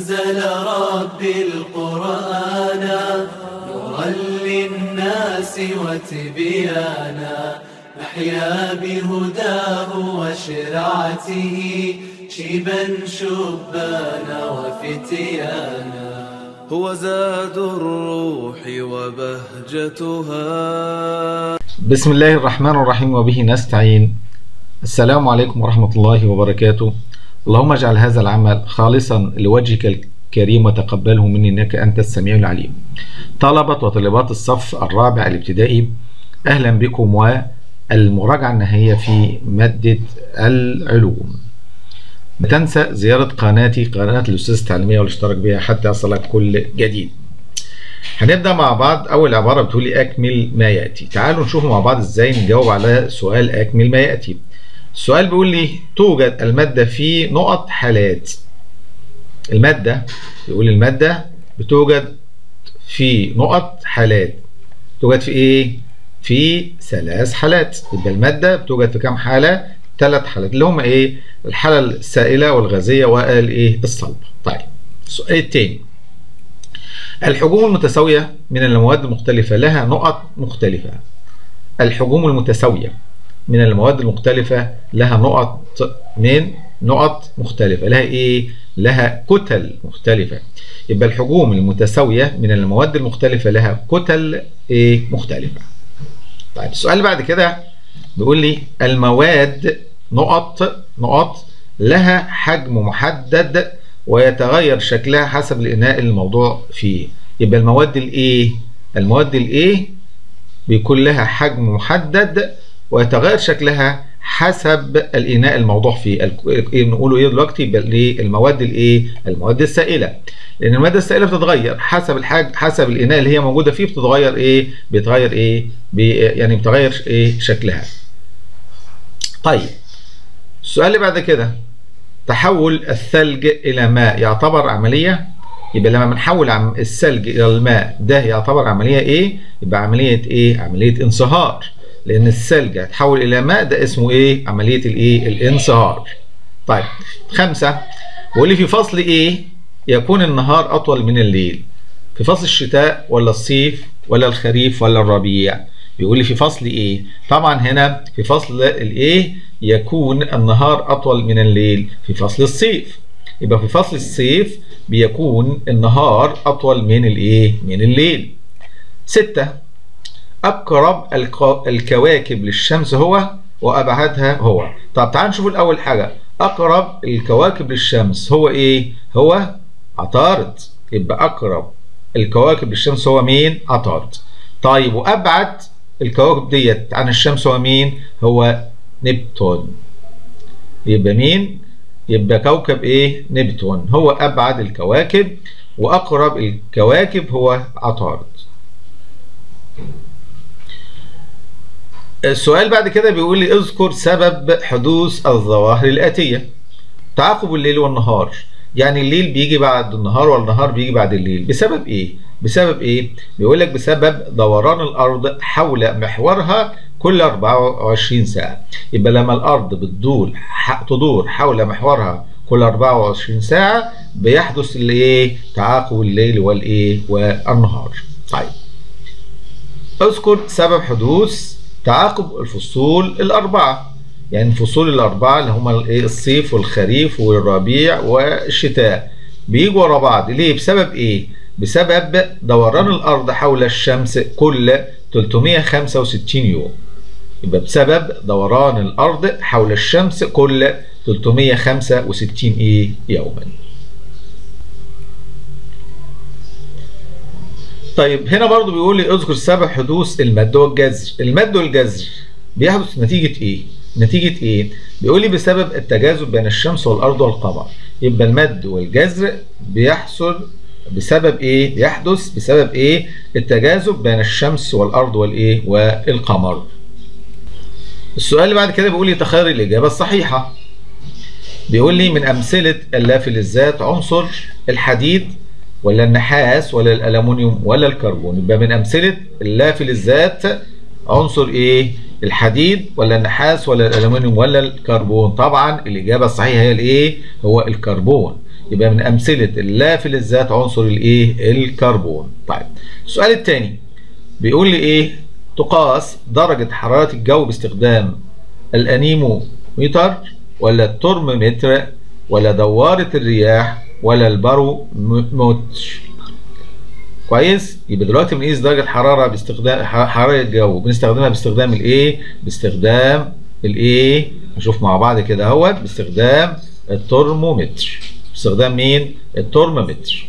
أنزل ربي القرآن نورا للناس وتبيانا نحيا بهداه وشرعته شيبا شبانا وفتيانا هو زاد الروح وبهجتها بسم الله الرحمن الرحيم وبه نستعين السلام عليكم ورحمة الله وبركاته اللهم اجعل هذا العمل خالصا لوجهك الكريم وتقبله مني انك انت السميع العليم طلبة وطالبات الصف الرابع الابتدائي اهلا بكم والمراجعة النهائية في مادة العلوم لا تنسى زيارة قناتي قناة الأستاذ التعليمية والاشتراك بها حتى يصلك كل جديد هنبدأ مع بعض أول عبارة بتقول لي أكمل ما يأتي تعالوا نشوف مع بعض إزاي نجاوب على سؤال أكمل ما يأتي السؤال بيقول لي توجد المادة في نقط حالات المادة بيقول المادة بتوجد في نقط حالات توجد في إيه؟ في ثلاث حالات يبقى المادة بتوجد في كام حالة؟ ثلاث حالات اللي هم إيه؟ الحالة السائلة والغازية والإيه؟ الصلبة. طيب السؤال الثاني الحجوم المتساوية من المواد المختلفة لها نقط مختلفة. الحجوم المتساوية من المواد المختلفة لها نقط من نقط مختلفة لها ايه لها كتل مختلفة يبقى الحجوم المتساوية من المواد المختلفة لها كتل ايه مختلفة طيب السؤال اللي بعد كده بيقول لي المواد نقط نقط لها حجم محدد ويتغير شكلها حسب الإناء الموضوع فيه يبقى المواد الايه المواد الايه بيكون لها حجم محدد ويتغير شكلها حسب الاناء الموضوع فيه نقوله ايه دلوقتي المواد الايه المواد السائله لان الماده السائله بتتغير حسب الحاج حسب الاناء اللي هي موجوده فيه بتتغير ايه بيتغير ايه بي يعني بتغير ايه شكلها طيب السؤال اللي بعد كده تحول الثلج الى ماء يعتبر عمليه يبقى لما بنحول الثلج الى الماء ده يعتبر عمليه ايه يبقى عمليه ايه عمليه انصهار لان الثلج هتحول الى ماء ده اسمه ايه عمليه الايه الانصهار طيب خمسة بيقول لي في فصل ايه يكون النهار اطول من الليل في فصل الشتاء ولا الصيف ولا الخريف ولا الربيع بيقول لي في فصل ايه طبعا هنا في فصل الايه يكون النهار اطول من الليل في فصل الصيف يبقى في فصل الصيف بيكون النهار اطول من الايه من الليل ستة أقرب الكواكب للشمس هو وأبعدها هو طب تعال نشوف الأول حاجة أقرب الكواكب للشمس هو إيه؟ هو عطارد يبقى أقرب الكواكب للشمس هو مين؟ عطارد طيب وأبعد الكواكب ديت عن الشمس هو مين؟ هو نبتون يبقى مين؟ يبقى كوكب إيه؟ نبتون هو أبعد الكواكب وأقرب الكواكب هو عطارد السؤال بعد كده بيقول لي اذكر سبب حدوث الظواهر الآتية تعاقب الليل والنهار يعني الليل بيجي بعد النهار والنهار بيجي بعد الليل بسبب ايه بسبب ايه بيقول لك بسبب دوران الارض حول محورها كل 24 ساعة يبقى لما الارض بتدور تدور حول محورها كل 24 ساعة بيحدث الايه تعاقب الليل والايه والنهار طيب اذكر سبب حدوث تعاقب الفصول الأربعة يعني الفصول الأربعة اللي هما الصيف والخريف والربيع والشتاء بيجوا ورا بعض ليه؟ بسبب إيه؟ بسبب دوران الأرض حول الشمس كل 365 يوم يبقى بسبب دوران الأرض حول الشمس كل 365 إيه يوما طيب هنا برضو بيقول لي اذكر سبب حدوث المد والجزر المد والجزر بيحدث نتيجة ايه نتيجة ايه بيقول لي بسبب التجاذب بين الشمس والارض والقمر يبقى المد والجزر بيحصل بسبب ايه بيحدث بسبب ايه التجاذب بين الشمس والارض والايه والقمر السؤال اللي بعد كده بيقول لي تخير الاجابة الصحيحة بيقول لي من امثلة اللافلزات عنصر الحديد ولا النحاس ولا الألمنيوم ولا الكربون يبقى من أمثلة اللافلزات عنصر إيه؟ الحديد ولا النحاس ولا الألمنيوم ولا الكربون طبعا الإجابة الصحيحة هي الإيه؟ هو الكربون يبقى من امثله اللافلزات عنصر الايه الكربون طيب السؤال الثاني بيقول لي ايه تقاس درجه حراره الجو باستخدام الانيمومتر ولا الترمومتر ولا دواره الرياح ولا البارومتر كويس يبقى دلوقتي بنقيس درجه حراره باستخدام حراره الجو بنستخدمها باستخدام الايه باستخدام الايه نشوف مع بعض كده اهوت باستخدام الترمومتر باستخدام مين الترمومتر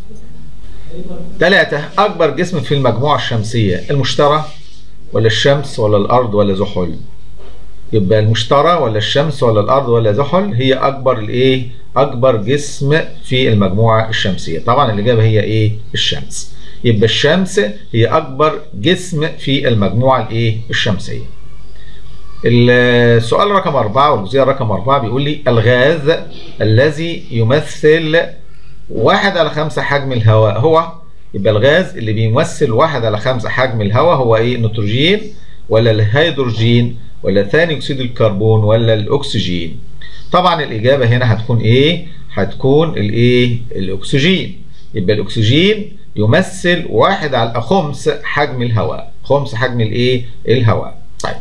ثلاثة أكبر جسم في المجموعة الشمسية المشتري ولا الشمس ولا الأرض ولا زحل يبقى المشتري ولا الشمس ولا الأرض ولا زحل هي أكبر الإيه أكبر جسم في المجموعة الشمسية طبعا الإجابة هي إيه الشمس يبقى الشمس هي أكبر جسم في المجموعة الإيه الشمسية السؤال رقم أربعة والجزئية رقم أربعة بيقول لي الغاز الذي يمثل واحد على خمسة حجم الهواء هو يبقى الغاز اللي بيمثل واحد على خمسة حجم الهواء هو ايه النيتروجين ولا الهيدروجين ولا ثاني اكسيد الكربون ولا الاكسجين طبعا الاجابه هنا هتكون ايه هتكون الايه الاكسجين يبقى الاكسجين يمثل واحد على خمس حجم الهواء خمس حجم الايه الهواء طيب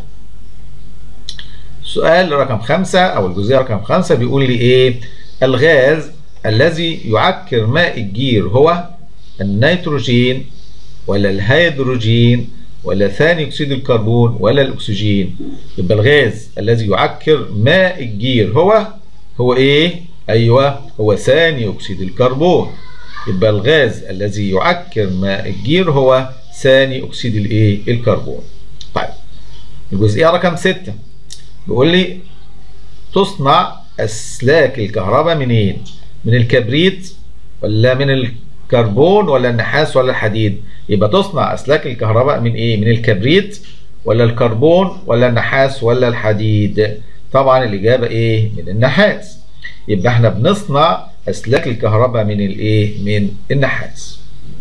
سؤال رقم خمسة أو الجزئية رقم خمسة بيقول لي إيه؟ الغاز الذي يعكر ماء الجير هو النيتروجين ولا الهيدروجين ولا ثاني أكسيد الكربون ولا الأكسجين يبقى الغاز الذي يعكر ماء الجير هو هو إيه؟ أيوه هو ثاني أكسيد الكربون يبقى الغاز الذي يعكر ماء الجير هو ثاني أكسيد الإيه؟ الكربون طيب الجزئية رقم ستة بيقول لي تصنع أسلاك الكهرباء منين؟ من الكبريت ولا من الكربون ولا النحاس ولا الحديد؟ يبقى تصنع أسلاك الكهرباء من إيه؟ من الكبريت ولا الكربون ولا النحاس ولا الحديد؟ طبعا الإجابة إيه؟ من النحاس. يبقى إحنا بنصنع أسلاك الكهرباء من الإيه؟ من النحاس.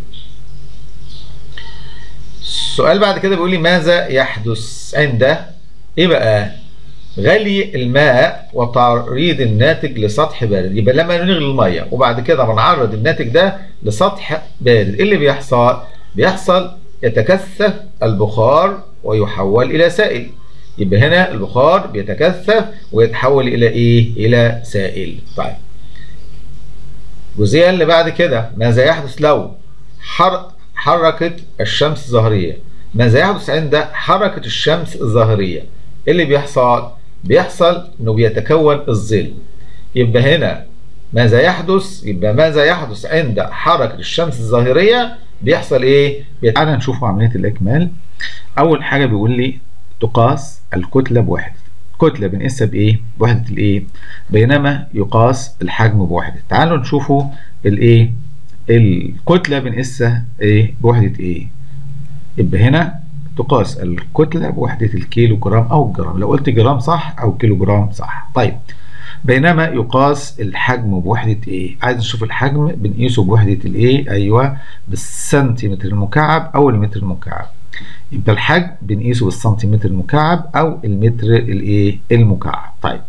السؤال بعد كده بيقول لي ماذا يحدث عند إيه بقى؟ غلي الماء وتعريض الناتج لسطح بارد يبقى لما نغلي الميه وبعد كده بنعرض الناتج ده لسطح بارد ايه اللي بيحصل بيحصل يتكثف البخار ويحول الى سائل يبقى هنا البخار بيتكثف ويتحول الى ايه الى سائل طيب الجزئيه اللي بعد كده ماذا يحدث لو حر حركت الشمس الظهريه ماذا يحدث عند حركه الشمس الظهريه ايه اللي بيحصل بيحصل انه بيتكون الظل يبقى هنا ماذا يحدث يبقى ماذا يحدث عند حركة الشمس الظاهرية بيحصل ايه تعالى نشوف عملية الإكمال أول حاجة بيقول لي تقاس الكتلة بوحدة كتلة بنقيسها بإيه؟ بوحدة الإيه؟ بينما يقاس الحجم بوحدة تعالوا نشوفوا الإيه؟ الكتلة بنقيسها إيه؟ بوحدة إيه؟ يبقى هنا تقاس الكتلة بوحدة الكيلو جرام أو الجرام لو قلت جرام صح أو كيلو جرام صح طيب بينما يقاس الحجم بوحدة إيه؟ عايز نشوف الحجم بنقيسه بوحدة الإيه؟ أيوه بالسنتيمتر المكعب أو المتر المكعب يبقى الحجم بنقيسه بالسنتيمتر المكعب أو المتر الإيه؟ المكعب طيب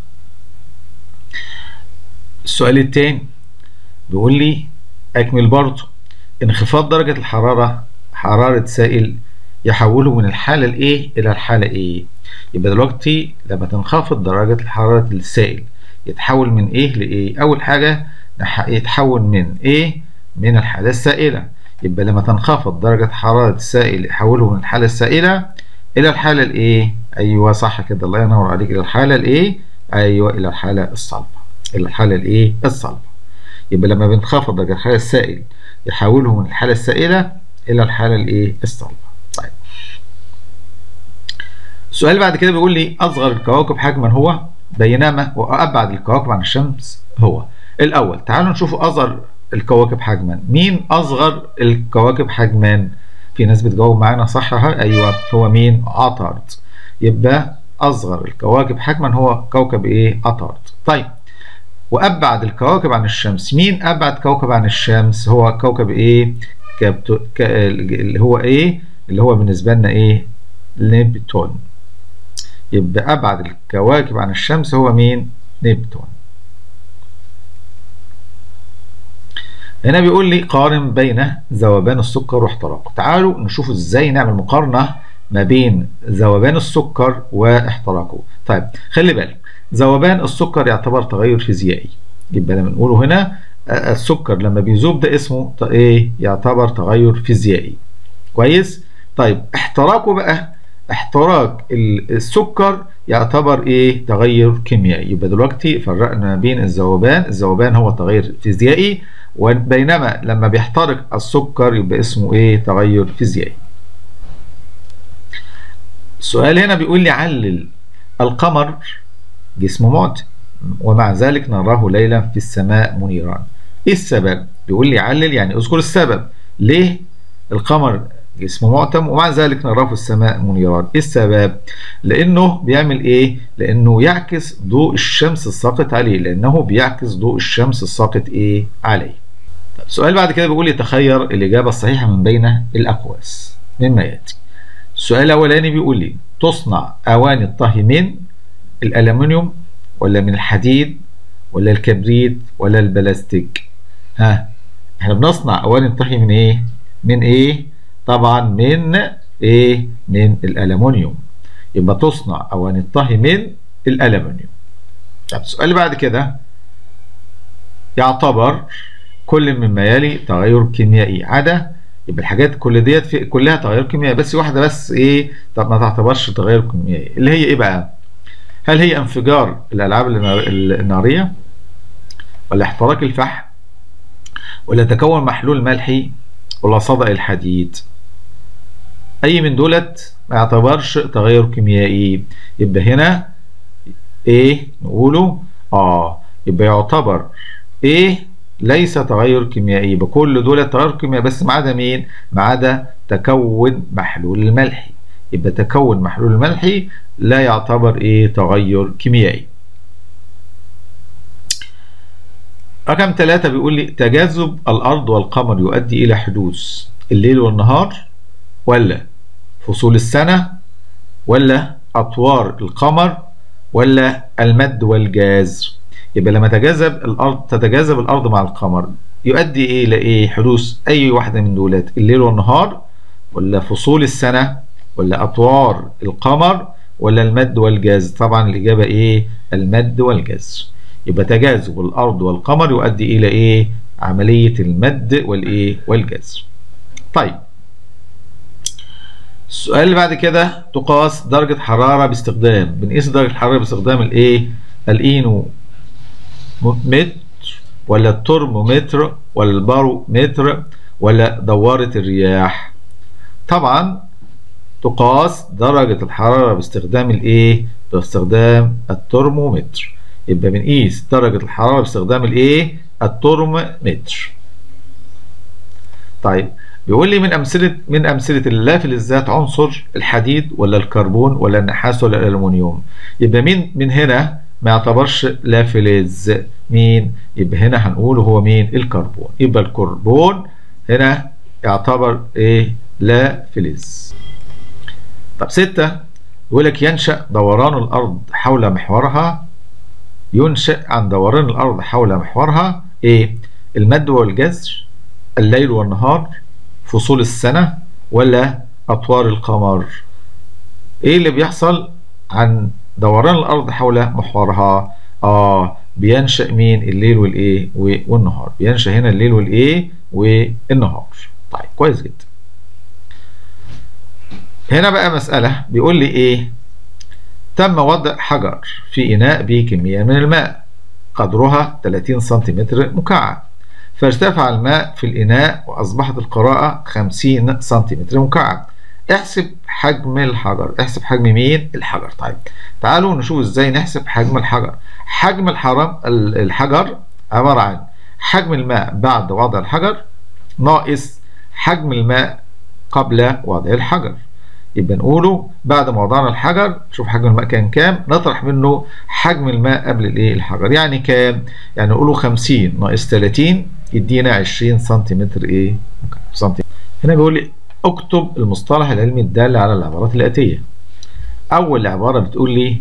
السؤال التاني بيقول لي أكمل برضه انخفاض درجة الحرارة حرارة سائل يحوله من الحالة الإيه إلى الحالة إيه يبقى دلوقتي لما تنخفض درجة حرارة السائل يتحول من إيه لإيه أول حاجة يتحول من إيه من الحالة السائلة يبقى لما تنخفض درجة حرارة السائل يحوله من الحالة السائلة إلى الحالة الإيه أيوه صح كده الله ينور عليك إلى الحالة الإيه أيوه إلى الحالة الصلبة إلى الحالة الإيه الصلبة يبقى لما بنخفض درجة الحالة السائل يحوله من الحالة السائلة إلى الحالة الإيه الصلبة طيب السؤال بعد كده بيقول لي أصغر الكواكب حجما هو بينما وأبعد الكواكب عن الشمس هو الأول تعالوا نشوف أصغر الكواكب حجما مين أصغر الكواكب حجما في ناس بتجاوب معانا صح أيوه هو مين عطارد يبقى أصغر الكواكب حجما هو كوكب إيه عطارد طيب وأبعد الكواكب عن الشمس مين أبعد كوكب عن الشمس هو كوكب إيه كبتو... ك... اللي هو إيه اللي هو بالنسبة لنا إيه نبتون يبقى أبعد الكواكب عن الشمس هو مين نبتون هنا بيقول لي قارن بين ذوبان السكر واحتراقه تعالوا نشوف ازاي نعمل مقارنة ما بين ذوبان السكر واحتراقه طيب خلي بالك ذوبان السكر يعتبر تغير فيزيائي يبقى لما نقوله هنا السكر لما بيذوب ده اسمه ايه يعتبر تغير فيزيائي كويس طيب احتراقه بقى احتراق السكر يعتبر ايه تغير كيميائي يبقى دلوقتي فرقنا ما بين الذوبان الذوبان هو تغير فيزيائي وبينما لما بيحترق السكر يبقى اسمه ايه تغير فيزيائي السؤال هنا بيقول لي علل القمر جسم معتم ومع ذلك نراه ليلا في السماء منيرا ايه السبب بيقول لي علل يعني اذكر السبب ليه القمر جسم معتم ومع ذلك نراه في السماء منيرا ايه السبب لانه بيعمل ايه لانه يعكس ضوء الشمس الساقط عليه لانه بيعكس ضوء الشمس الساقط ايه عليه طب السؤال بعد كده بيقول لي تخير الاجابه الصحيحه من بين الاقواس مما ياتي السؤال الاولاني بيقول لي تصنع اواني الطهي من الالومنيوم ولا من الحديد ولا الكبريت ولا البلاستيك ها احنا بنصنع اواني الطهي من ايه من ايه طبعا من ايه من الالومنيوم يبقى تصنع اواني الطهي من الالومنيوم طب السؤال اللي بعد كده يعتبر كل مما يلي تغير كيميائي عدا يبقى الحاجات كل ديت في كلها تغير كيميائي بس واحده بس ايه طب ما تعتبرش تغير كيميائي اللي هي ايه بقى هل هي انفجار الالعاب الناريه ولا احتراق الفحم ولا تكون محلول ملحي ولا صدأ الحديد اي من دولت ما يعتبرش تغير كيميائي يبقى هنا ايه نقوله اه يبقى يعتبر ايه ليس تغير كيميائي بكل دول تغير كيميائي بس ما عدا مين ما عدا تكون محلول الملحي يبقى تكون محلول الملحي لا يعتبر ايه تغير كيميائي رقم ثلاثة بيقول لي تجاذب الأرض والقمر يؤدي إلى حدوث الليل والنهار ولا فصول السنة ولا أطوار القمر ولا المد والجاز يبقى لما تجاذب الأرض تتجاذب الأرض مع القمر يؤدي إيه إلى إيه حدوث أي واحدة من دولات الليل والنهار ولا فصول السنة ولا أطوار القمر ولا المد والجاز طبعا الإجابة إيه المد والجاز يبقى تجاذب الأرض والقمر يؤدي إلى إيه عملية المد والإيه والجزر طيب السؤال اللي بعد كده تقاس درجة حرارة باستخدام بنقيس درجة الحرارة باستخدام الإيه الإينو متر ولا الترمومتر ولا البارومتر ولا دوارة الرياح طبعا تقاس درجة الحرارة باستخدام الايه باستخدام الترمومتر يبقى بنقيس درجة الحرارة باستخدام الايه الترمومتر طيب بيقول لي من امثله من امثله اللافلزات عنصر الحديد ولا الكربون ولا النحاس ولا الالومنيوم يبقى مين من هنا ما يعتبرش لافلز مين يبقى هنا هنقول هو مين الكربون يبقى الكربون هنا يعتبر ايه لافلز طب ستة يقول لك ينشأ دوران الأرض حول محورها ينشأ عن دوران الأرض حول محورها إيه؟ المد والجزر الليل والنهار فصول السنة ولا أطوار القمر إيه اللي بيحصل عن دوران الأرض حول محورها آه بينشأ مين الليل والإيه والنهار بينشأ هنا الليل والإيه والنهار طيب كويس جدا هنا بقى مسألة بيقول لي إيه تم وضع حجر في إناء به كمية من الماء قدرها 30 سنتيمتر مكعب فارتفع الماء في الإناء وأصبحت القراءة 50 سنتيمتر مكعب احسب حجم الحجر احسب حجم مين الحجر طيب تعالوا نشوف ازاي نحسب حجم الحجر حجم الحرم الحجر عبارة عن حجم الماء بعد وضع الحجر ناقص حجم الماء قبل وضع الحجر يبقى نقوله بعد ما وضعنا الحجر شوف حجم الماء كان كام نطرح منه حجم الماء قبل الايه الحجر يعني كام يعني نقوله 50 ناقص 30 يدينا 20 سنتيمتر ايه سنتيمتر هنا بيقول لي اكتب المصطلح العلمي الدال على العبارات الاتيه اول عباره بتقول لي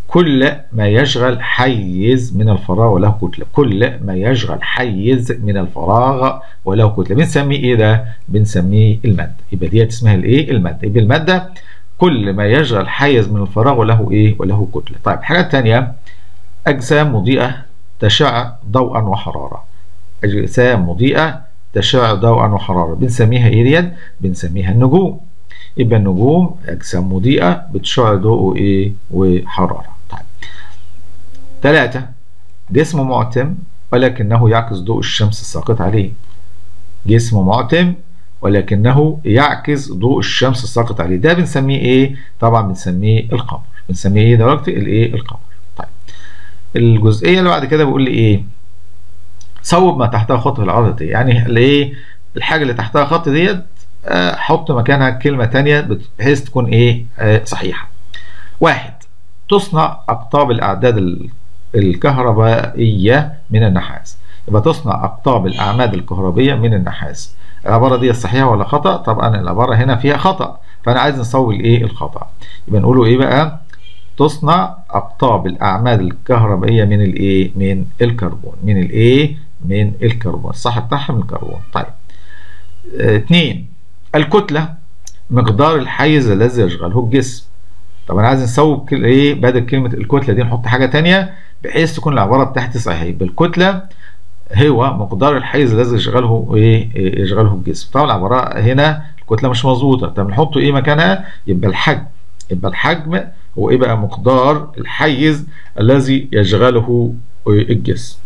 كل ما يشغل حيز من الفراغ وله كتلة كل ما يشغل حيز من الفراغ وله كتلة بنسميه ايه ده بنسميه المادة يبقى ديت اسمها الايه المادة يبقى المادة كل ما يشغل حيز من الفراغ وله ايه وله كتلة طيب حاجة تانية أجسام مضيئة تشع ضوءا وحرارة أجسام مضيئة تشع ضوءا وحرارة بنسميها ايه ديت بنسميها النجوم يبقى النجوم أجسام مضيئة بتشع ضوء ايه وحرارة طيب ثلاثة جسم معتم ولكنه يعكس ضوء الشمس الساقط عليه جسم معتم ولكنه يعكس ضوء الشمس الساقط عليه ده بنسميه ايه طبعا بنسميه القمر بنسميه ايه دلوقتي الايه القمر طيب الجزئيه اللي بعد كده بيقول لي ايه صوب ما تحتها خط في العرض دي يعني الايه الحاجه اللي تحتها خط ديت آه، حط مكانها كلمه تانية بحيث تكون ايه آه، صحيحه واحد تصنع اقطاب الاعداد ال- الكهربائيه من النحاس يبقى تصنع اقطاب الاعماد الكهربائيه من النحاس العباره دي صحيحه ولا خطا طبعا العباره هنا فيها خطا فانا عايز نصوب الايه الخطا يبقى نقوله ايه بقى تصنع اقطاب الاعماد الكهربائيه من الايه من الكربون من الايه من الكربون الصح بتاعها من الكربون طيب آه، اتنين الكتله مقدار الحيز الذي يشغله الجسم طب انا عايز نصوب كل ايه بدل كلمه الكتله دي نحط حاجه تانية بحيث تكون العباره بتاعتي صحيحه يبقى الكتله هو مقدار الحيز الذي يشغله ايه إيه يشغله الجسم طبعا العباره هنا الكتله مش مظبوطه طب نحطه ايه مكانها يبقى الحجم يبقى الحجم هو ايه بقى مقدار الحيز الذي يشغله الجسم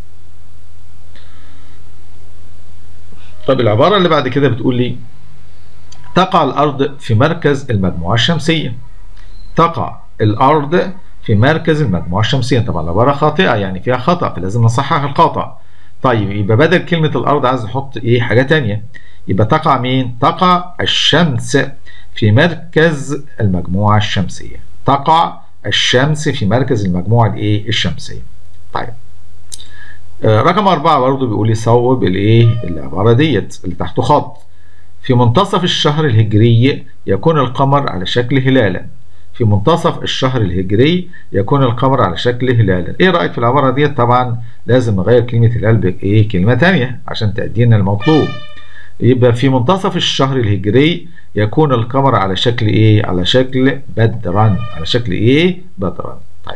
طب العباره اللي بعد كده بتقول لي تقع الارض في مركز المجموعه الشمسيه تقع الارض في مركز المجموعه الشمسيه طبعا العباره خاطئه يعني فيها خطا فلازم نصحح الخطا طيب يبقى بدل كلمه الارض عايز نحط ايه حاجه تانية يبقى تقع مين تقع الشمس في مركز المجموعه الشمسيه تقع الشمس في مركز المجموعه الايه الشمسيه طيب آه، رقم أربعة برضه بيقول لي صوب الإيه العبارة ديت اللي تحته خط في منتصف الشهر الهجري يكون القمر على شكل هلالا في منتصف الشهر الهجري يكون القمر على شكل هلالا ايه رأيك في العبارة ديت طبعا لازم نغير كلمة هلال بايه كلمة تانية عشان تأدينا المطلوب يبقى في منتصف الشهر الهجري يكون القمر على شكل ايه على شكل بدرا على شكل ايه بدرا طيب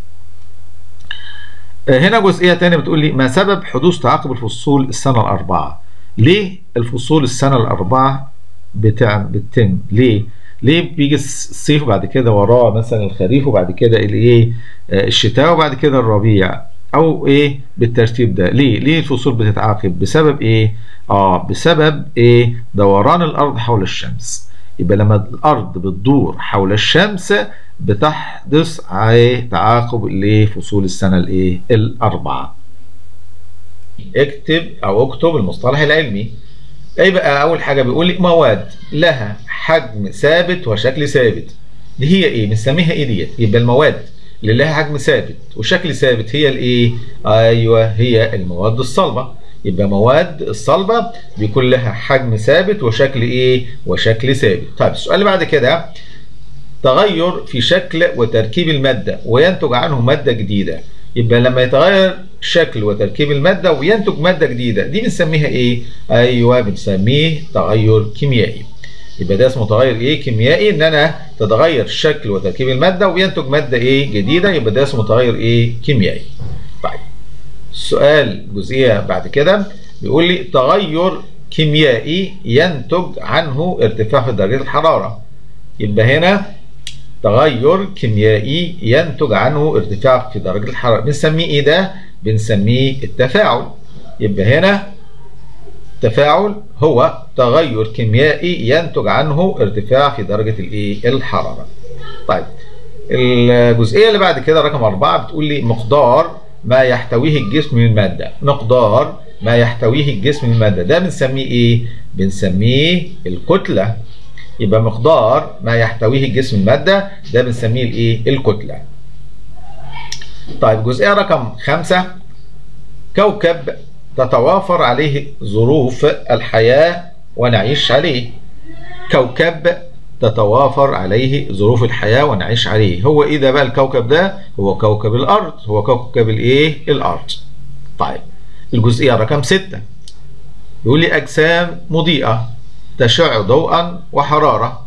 آه، هنا جزئية تانية بتقول لي ما سبب حدوث تعاقب الفصول السنة الأربعة ليه الفصول السنة الأربعة بتاع بتتم ليه ليه بيجي الصيف وبعد كده وراه مثلا الخريف وبعد كده الايه آه، الشتاء وبعد كده الربيع او ايه بالترتيب ده ليه ليه الفصول بتتعاقب بسبب ايه اه بسبب ايه دوران الارض حول الشمس يبقى لما الارض بتدور حول الشمس بتحدث عليه تعاقب الايه فصول السنه الايه الاربعه اكتب او اكتب المصطلح العلمي ايه بقى اول حاجه بيقول لي مواد لها حجم ثابت وشكل ثابت دي هي ايه بنسميها ايه ديت يبقى المواد اللي لها حجم ثابت وشكل ثابت هي الايه ايوه هي المواد الصلبه يبقى مواد الصلبه بيكون لها حجم ثابت وشكل ايه وشكل ثابت طيب السؤال اللي بعد كده تغير في شكل وتركيب الماده وينتج عنه ماده جديده يبقى لما يتغير شكل وتركيب الماده وينتج ماده جديده دي بنسميها ايه ايوه بنسميه تغير كيميائي يبقى ده اسمه تغير ايه كيميائي ان انا تتغير شكل وتركيب الماده وينتج ماده ايه جديده يبقى ده اسمه تغير ايه كيميائي طيب السؤال جزئيه بعد كده بيقول لي تغير كيميائي ينتج عنه ارتفاع في درجه الحراره يبقى هنا تغير كيميائي ينتج عنه ارتفاع في درجه الحراره بنسميه ايه ده بنسميه التفاعل يبقى هنا التفاعل هو تغير كيميائي ينتج عنه ارتفاع في درجة الايه الحرارة طيب الجزئية اللي بعد كده رقم أربعة بتقول لي مقدار ما يحتويه الجسم من المادة مقدار ما يحتويه الجسم من المادة ده بنسميه ايه بنسميه الكتلة يبقى مقدار ما يحتويه الجسم من المادة ده بنسميه الايه الكتلة طيب جزئية رقم خمسة كوكب تتوافر عليه ظروف الحياة ونعيش عليه كوكب تتوافر عليه ظروف الحياة ونعيش عليه هو ايه ده بقى الكوكب ده هو كوكب الارض هو كوكب الايه الارض طيب الجزئية رقم ستة يقول لي اجسام مضيئة تشع ضوءا وحرارة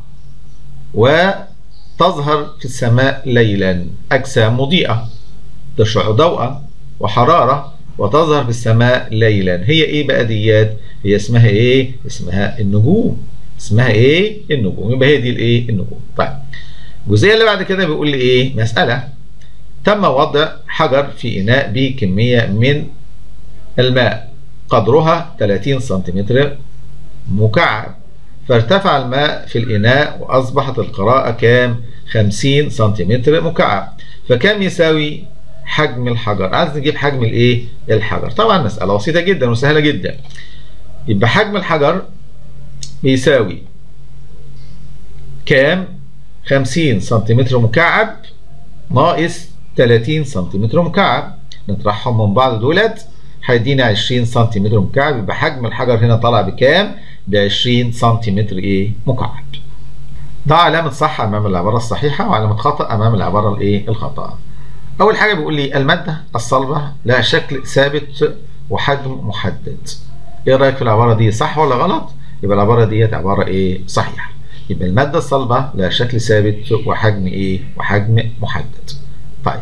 وتظهر في السماء ليلا اجسام مضيئة تشع ضوءا وحرارة وتظهر في السماء ليلا هي ايه بقى ديات هي اسمها ايه اسمها النجوم اسمها ايه النجوم يبقى هي دي الايه النجوم طيب الجزئيه اللي بعد كده بيقول لي ايه مساله تم وضع حجر في اناء به كميه من الماء قدرها 30 سنتيمتر مكعب فارتفع الماء في الاناء واصبحت القراءه كام 50 سنتيمتر مكعب فكم يساوي حجم الحجر عايز نجيب حجم الايه الحجر طبعا مساله بسيطه جدا وسهله جدا يبقى حجم الحجر بيساوي كام 50 سنتيمتر مكعب ناقص 30 سنتيمتر مكعب نطرحهم من بعض دولت هيدينا 20 سنتيمتر مكعب يبقى حجم الحجر هنا طالع بكام ب 20 سنتيمتر ايه مكعب ده علامة صح أمام العبارة الصحيحة وعلامة خطأ أمام العبارة الإيه الخطأ. أول حاجة بيقول لي المادة الصلبة لها شكل ثابت وحجم محدد. إيه رأيك في العبارة دي صح ولا غلط؟ يبقى العبارة ديت عبارة إيه صحيحة. يبقى المادة الصلبة لها شكل ثابت وحجم إيه؟ وحجم محدد. طيب.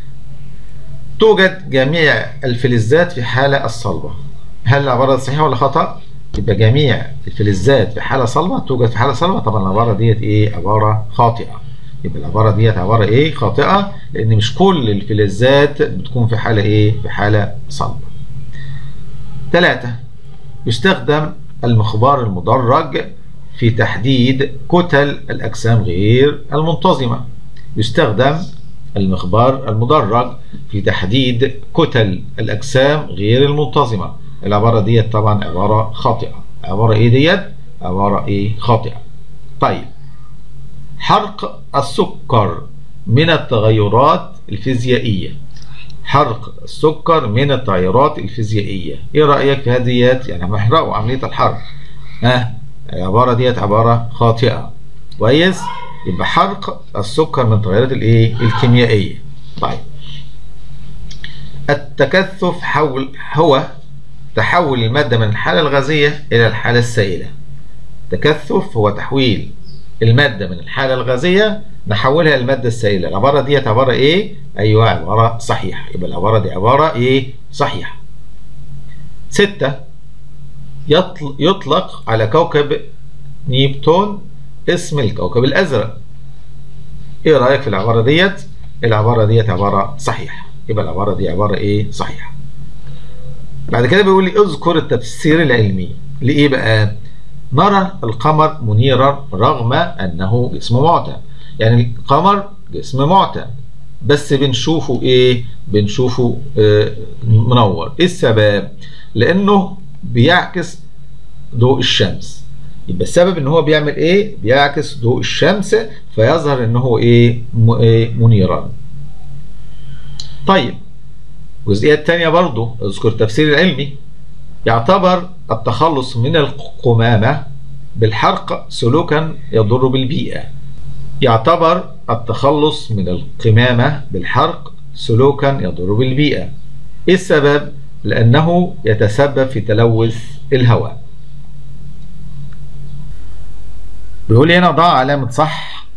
توجد جميع الفلزات في حالة الصلبة. هل العبارة صحيحة ولا خطأ؟ يبقى جميع الفلزات في حالة صلبة توجد في حالة صلبة طبعا العبارة ديت ايه عبارة خاطئة يبقى العبارة ديت عبارة ايه خاطئة لان مش كل الفلزات بتكون في حالة ايه في حالة صلبة ثلاثة يستخدم المخبار المدرج في تحديد كتل الأجسام غير المنتظمة يستخدم المخبار المدرج في تحديد كتل الأجسام غير المنتظمة العبارة ديت طبعا عبارة خاطئة عبارة ايه ديت عبارة ايه خاطئة طيب حرق السكر من التغيرات الفيزيائية حرق السكر من التغيرات الفيزيائية ايه رأيك في هذه يعني محرقوا عملية الحرق ها العبارة ديت عبارة خاطئة كويس يبقى حرق السكر من التغيرات الايه الكيميائية طيب التكثف حول هو تحول المادة من الحالة الغازية إلى الحالة السائلة تكثف هو تحويل المادة من الحالة الغازية نحولها للمادة السائلة العبارة دي عبارة إيه؟ أيوة عبارة صحيحة يبقى العبارة دي عبارة إيه؟ صحيحة ستة يطلق على كوكب نيبتون اسم الكوكب الأزرق إيه رأيك في العبارة ديت؟ العبارة ديت عبارة صحيحة يبقى العبارة دي عبارة إيه؟ صحيحة بعد كده بيقول لي اذكر التفسير العلمي لإيه بقى؟ نرى القمر منيرا رغم أنه جسم معتم يعني القمر جسم معتم بس بنشوفه إيه؟ بنشوفه آه منور إيه السبب؟ لأنه بيعكس ضوء الشمس يبقى السبب ان هو بيعمل ايه بيعكس ضوء الشمس فيظهر ان هو ايه منيرا طيب الجزئية الثانية برضو اذكر التفسير العلمي يعتبر التخلص من القمامة بالحرق سلوكا يضر بالبيئة يعتبر التخلص من القمامة بالحرق سلوكا يضر بالبيئة إيه السبب؟ لأنه يتسبب في تلوث الهواء بيقول هنا ضع علامة صح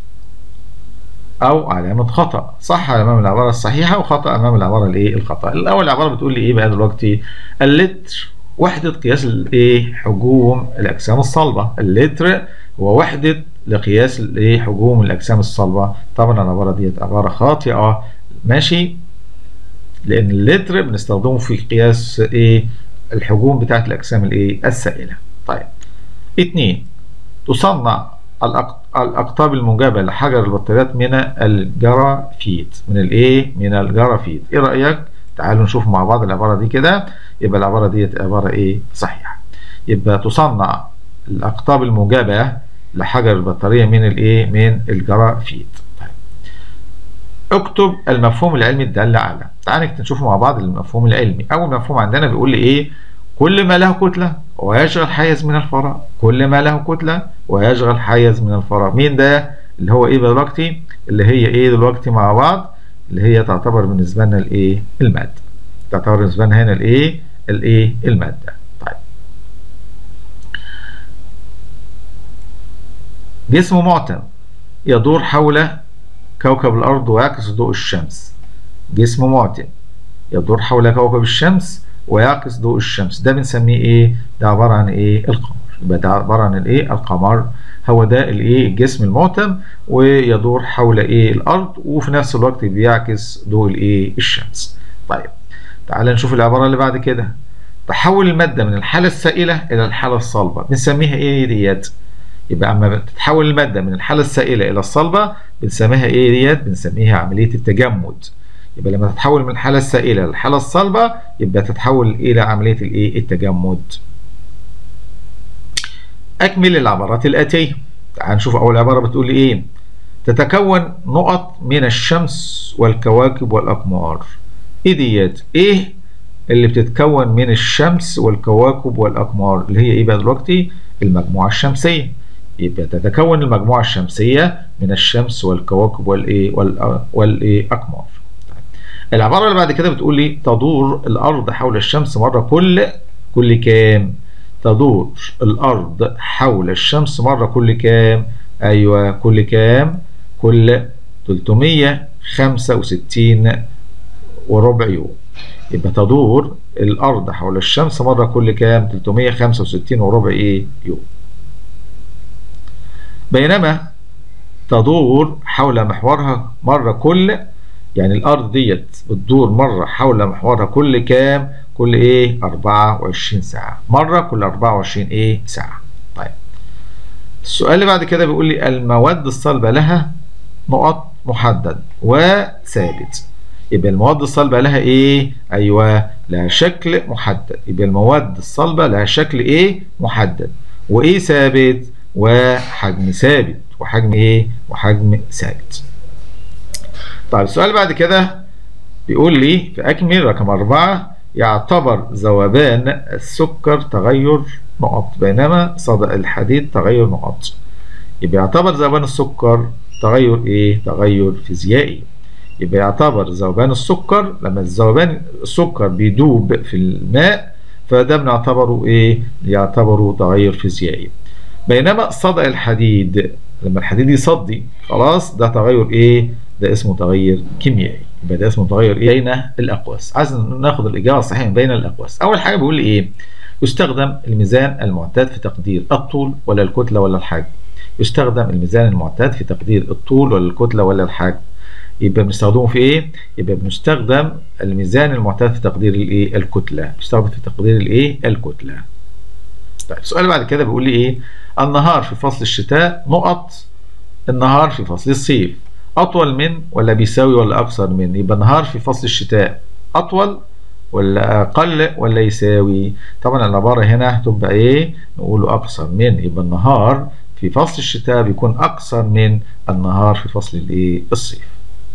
او علامه خطا صح امام العباره الصحيحه وخطا امام العباره الايه الخطا الاول العباره بتقول لي ايه بقى دلوقتي اللتر وحده قياس الايه حجوم الاجسام الصلبه اللتر هو وحده لقياس الايه حجوم الاجسام الصلبه طبعا العباره ديت عباره خاطئه ماشي لان اللتر بنستخدمه في قياس ايه الحجوم بتاعت الاجسام الايه السائله طيب اتنين تصنع الاقطاب الموجبه لحجر البطاريات من الجرافيت من الايه من الجرافيت ايه رايك تعالوا نشوف مع بعض العباره دي كده يبقى العباره دي عباره ايه صحيحه يبقى تصنع الاقطاب الموجبه لحجر البطاريه من الايه من الجرافيت طيب. اكتب المفهوم العلمي الدال على تعال نشوف مع بعض المفهوم العلمي اول مفهوم عندنا بيقول لي ايه كل ما له كتلة ويشغل حيز من الفراغ كل ما له كتلة ويشغل حيز من الفراغ مين ده اللي هو ايه دلوقتي اللي هي ايه دلوقتي مع بعض اللي هي تعتبر بالنسبة لنا الايه المادة تعتبر بالنسبة لنا هنا الايه الايه المادة طيب جسم معتم يدور حول كوكب الأرض ويعكس ضوء الشمس جسم معتم يدور حول كوكب الشمس ويعكس ضوء الشمس ده بنسميه ايه ده عبارة عن ايه القمر يبقى ده عبارة عن الايه القمر هو ده الايه الجسم المعتم ويدور حول ايه الارض وفي نفس الوقت بيعكس ضوء الايه الشمس طيب تعال نشوف العبارة اللي بعد كده تحول المادة من الحالة السائلة إلى الحالة الصلبة بنسميها إيه ديت؟ يبقى أما تتحول المادة من الحالة السائلة إلى الصلبة بنسميها إيه ديت؟ بنسميها عملية التجمد يبقى لما تتحول من الحالة السائلة للحالة الصلبة يبقى تتحول إلى عملية الإيه؟ التجمد أكمل العبارات الآتية تعال نشوف أول عبارة بتقول لي إيه؟ تتكون نقط من الشمس والكواكب والأقمار إيه ديت؟ إيه اللي بتتكون من الشمس والكواكب والأقمار اللي هي إيه بقى دلوقتي؟ المجموعة الشمسية يبقى تتكون المجموعة الشمسية من الشمس والكواكب والإيه والإيه أقمار العبارة اللي بعد كده بتقول لي تدور الأرض حول الشمس مرة كل كل كام؟ تدور الأرض حول الشمس مرة كل كام؟ أيوه كل كام؟ كل 365 وربع يوم يبقى تدور الأرض حول الشمس مرة كل كام 365 وربع إيه يوم بينما تدور حول محورها مرة كل يعني الأرض ديت بتدور مرة حول محورها كل كام كل إيه 24 ساعة مرة كل 24 إيه ساعة طيب السؤال اللي بعد كده بيقول لي المواد الصلبة لها نقط محدد وثابت يبقى المواد الصلبة لها ايه ايوه لها شكل محدد يبقى المواد الصلبة لها شكل ايه محدد وايه ثابت وحجم ثابت وحجم ايه وحجم ثابت طيب السؤال اللي بعد كده بيقول لي في اكمل رقم أربعة يعتبر ذوبان السكر تغير نقط بينما صدأ الحديد تغير نقط يبقى يعتبر ذوبان السكر تغير ايه تغير فيزيائي يبقى يعتبر ذوبان السكر لما الذوبان السكر بيدوب في الماء فده بنعتبره ايه يعتبره تغير فيزيائي بينما صدأ الحديد لما الحديد يصدي خلاص ده تغير ايه ده اسمه تغير كيميائي يبقى ده اسمه تغير ايه بين الاقواس عايز ناخد الاجابه الصحيحه بين الاقواس اول حاجه بيقول لي ايه يستخدم الميزان المعتاد في تقدير الطول ولا الكتله ولا الحجم يستخدم الميزان المعتاد في تقدير الطول ولا الكتله ولا الحجم يبقى بنستخدمه في ايه يبقى بنستخدم الميزان المعتاد في تقدير الايه الكتله بيستخدم في تقدير الايه الكتله طيب السؤال بعد كده بيقول لي ايه النهار في فصل الشتاء نقط النهار في فصل الصيف اطول من ولا بيساوي ولا اقصر من يبقى النهار في فصل الشتاء اطول ولا اقل ولا يساوي طبعا العباره هنا هتبقى ايه نقول اقصر من يبقى النهار في فصل الشتاء بيكون اقصر من النهار في فصل الايه الصيف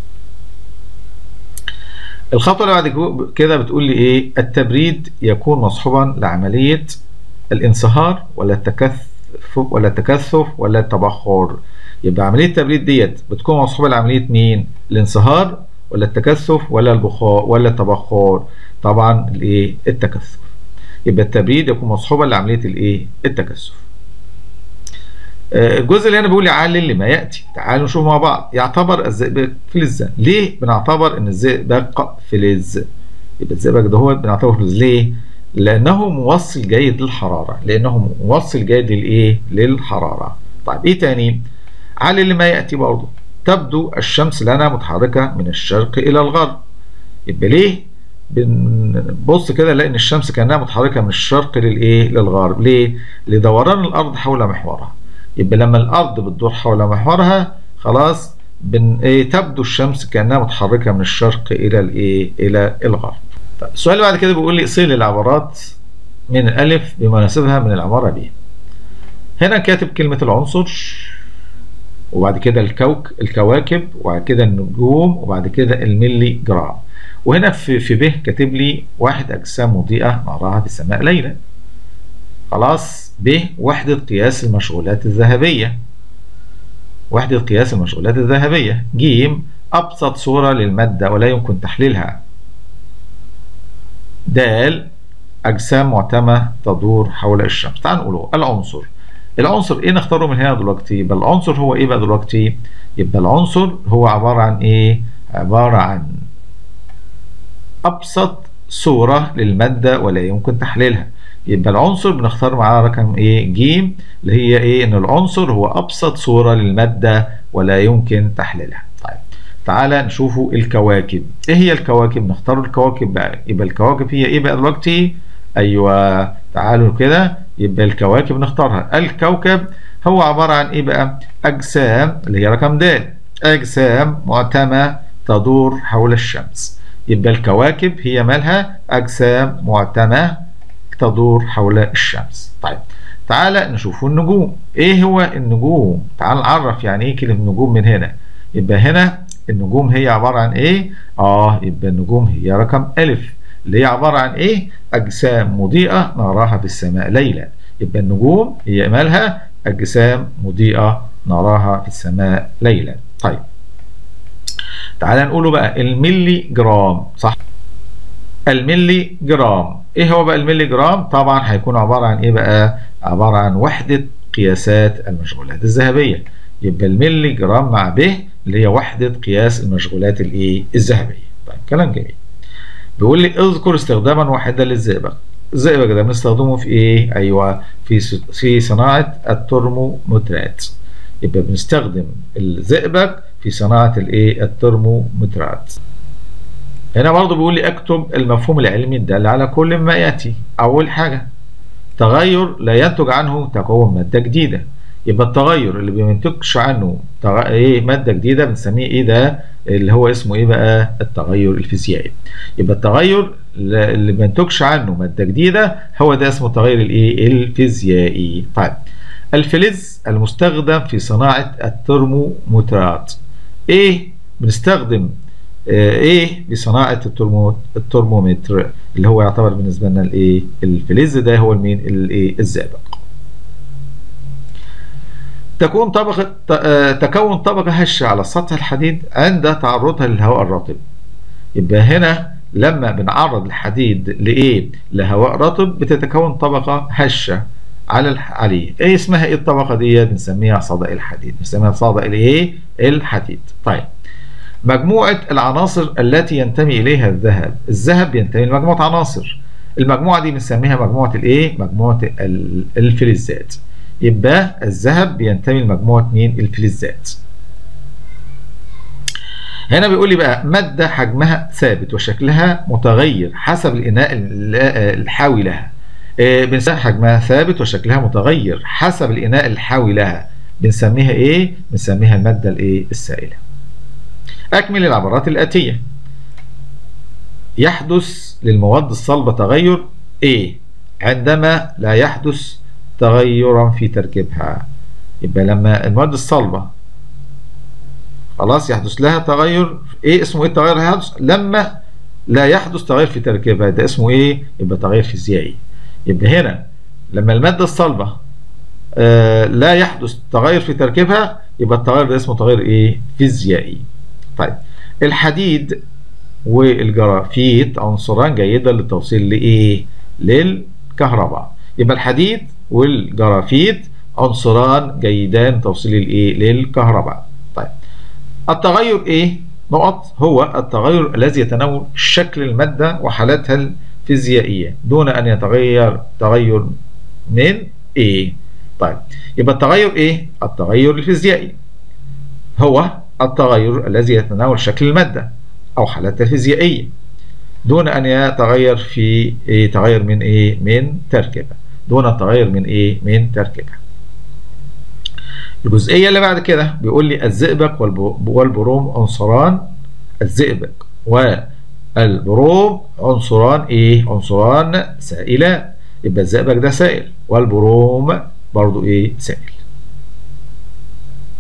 الخطوة اللي بعد كده بتقول لي ايه التبريد يكون مصحوبا لعملية الانصهار ولا التكثف ولا التكثف ولا التبخر يبقى عملية التبريد ديت بتكون مصحوبة لعملية مين الانصهار ولا التكثف ولا البخار ولا التبخر طبعا الايه التكثف يبقى التبريد يكون مصحوبا لعملية الايه التكثف الجزء اللي هنا بيقول لي علل لما ياتي تعالوا نشوف مع بعض يعتبر الزئبق فلزا ليه بنعتبر ان الزئبق فلز يبقى الزئبق ده هو بنعتبره فلز ليه لانه موصل جيد للحراره لانه موصل جيد للايه للحراره طيب ايه تاني علل لما ياتي برضه تبدو الشمس لنا متحركه من الشرق الى الغرب يبقى ليه بنبص كده نلاقي ان الشمس كانها متحركه من الشرق للايه للغرب ليه لدوران الارض حول محورها يبقى لما الارض بتدور حول محورها خلاص بن ايه تبدو الشمس كانها متحركه من الشرق الى الايه الى الغرب طيب السؤال اللي بعد كده بيقول لي صيغ العبارات من الالف بما يناسبها من العباره ب هنا كاتب كلمه العنصر وبعد كده الكوك الكواكب وبعد كده النجوم وبعد كده الملي جرام وهنا في في ب كاتب لي واحد اجسام مضيئه نراها في السماء ليلا خلاص ب وحده قياس المشغولات الذهبيه وحده قياس المشغولات الذهبيه ج ابسط صوره للماده ولا يمكن تحليلها د اجسام معتمه تدور حول الشمس تعال نقوله العنصر العنصر ايه نختاره من هنا دلوقتي يبقى العنصر هو ايه بقى دلوقتي يبقى العنصر هو عباره عن ايه عباره عن ابسط صوره للماده ولا يمكن تحليلها يبقى العنصر بنختار معاه رقم ايه ج اللي هي ايه ان العنصر هو ابسط صوره للماده ولا يمكن تحليلها طيب تعالى نشوفوا الكواكب ايه هي الكواكب نختار الكواكب بقى يبقى الكواكب هي ايه بقى دلوقتي ايوه تعالوا كده يبقى الكواكب نختارها الكوكب هو عباره عن ايه بقى اجسام اللي هي رقم د اجسام معتمه تدور حول الشمس يبقى الكواكب هي مالها اجسام معتمه تدور حول الشمس طيب تعالى نشوف النجوم ايه هو النجوم تعال نعرف يعني ايه كلمه نجوم من هنا يبقى هنا النجوم هي عباره عن ايه اه يبقى النجوم هي رقم الف اللي هي عباره عن ايه اجسام مضيئه نراها في السماء ليلا يبقى النجوم هي مالها اجسام مضيئه نراها في السماء ليلا طيب تعال نقوله بقى الملي جرام صح الملي جرام ايه هو بقى الملي جرام طبعا هيكون عباره عن ايه بقى عباره عن وحده قياسات المشغولات الذهبيه يبقى الملي جرام مع ب اللي هي وحده قياس المشغولات الايه الذهبيه طيب كلام جميل بيقول لي اذكر استخداما واحدا للزئبق الزئبق ده بنستخدمه في ايه ايوه في في صناعه الترمومترات يبقى بنستخدم الزئبق في صناعه الايه الترمومترات هنا برضه بيقول لي اكتب المفهوم العلمي الدال على كل ما ياتي اول حاجه تغير لا ينتج عنه تكون ماده جديده يبقى التغير اللي بينتجش عنه تغ... ايه ماده جديده بنسميه ايه ده اللي هو اسمه ايه بقى التغير الفيزيائي يبقى التغير اللي ما ينتجش عنه ماده جديده هو ده اسمه التغير الايه الفيزيائي طيب الفلز المستخدم في صناعه الترمومترات ايه بنستخدم ايه بصناعه الترمو الترمومتر اللي هو يعتبر بالنسبه لنا الايه الفلز ده هو المين الايه الزئبق تكون طبقة تكون طبقة هشة على سطح الحديد عند تعرضها للهواء الرطب يبقى هنا لما بنعرض الحديد لإيه لهواء رطب بتتكون طبقة هشة على عليه ايه اسمها ايه الطبقة دي بنسميها صدأ الحديد بنسميها صدأ الايه الحديد طيب مجموعة العناصر التي ينتمي إليها الذهب الذهب ينتمي لمجموعة عناصر المجموعة دي بنسميها مجموعة الايه مجموعة الفلزات يبقى الذهب بينتمي لمجموعة مين الفلزات هنا بيقول لي بقى مادة حجمها ثابت وشكلها متغير حسب الإناء الحاوي لها بنسميها حجمها ثابت وشكلها متغير حسب الإناء الحاوي لها بنسميها إيه؟ بنسميها المادة الإيه؟ السائلة أكمل العبارات الآتية يحدث للمواد الصلبة تغير إيه؟ عندما لا يحدث تغيرا في تركيبها يبقى لما المواد الصلبة خلاص يحدث لها تغير ايه اسمه ايه التغير هيحدث لما لا يحدث تغير في تركيبها ده اسمه ايه يبقى تغير فيزيائي يبقى هنا لما المادة الصلبة آه لا يحدث تغير في تركيبها يبقى التغير ده اسمه تغير ايه فيزيائي طيب الحديد والجرافيت عنصران جيدا للتوصيل لايه للكهرباء يبقى الحديد والجرافيت عنصران جيدان توصيل الايه للكهرباء طيب التغير ايه نقط هو التغير الذي يتناول شكل المادة وحالاتها الفيزيائية دون ان يتغير تغير من ايه طيب يبقى التغير ايه التغير الفيزيائي هو التغير الذي يتناول شكل المادة او حالاتها الفيزيائية دون ان يتغير في إيه تغير من ايه من تركيبه دون التغير من ايه من تركيبها الجزئية اللي بعد كده بيقول لي الزئبق والبروم عنصران الزئبق والبروم عنصران ايه عنصران سائلان يبقى الزئبق ده سائل والبروم برضو ايه سائل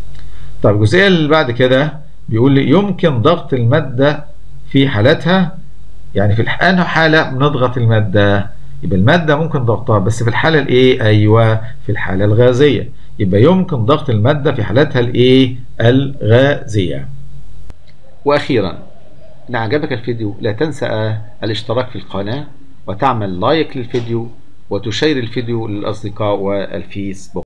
طب الجزئية اللي بعد كده بيقول لي يمكن ضغط المادة في حالتها يعني في انه حالة بنضغط المادة يبقى المادة ممكن ضغطها بس في الحالة الايه ايوه في الحالة الغازية يبقى يمكن ضغط المادة في حالتها الايه الغازية واخيرا ان عجبك الفيديو لا تنسى الاشتراك في القناة وتعمل لايك للفيديو وتشير الفيديو للأصدقاء والفيسبوك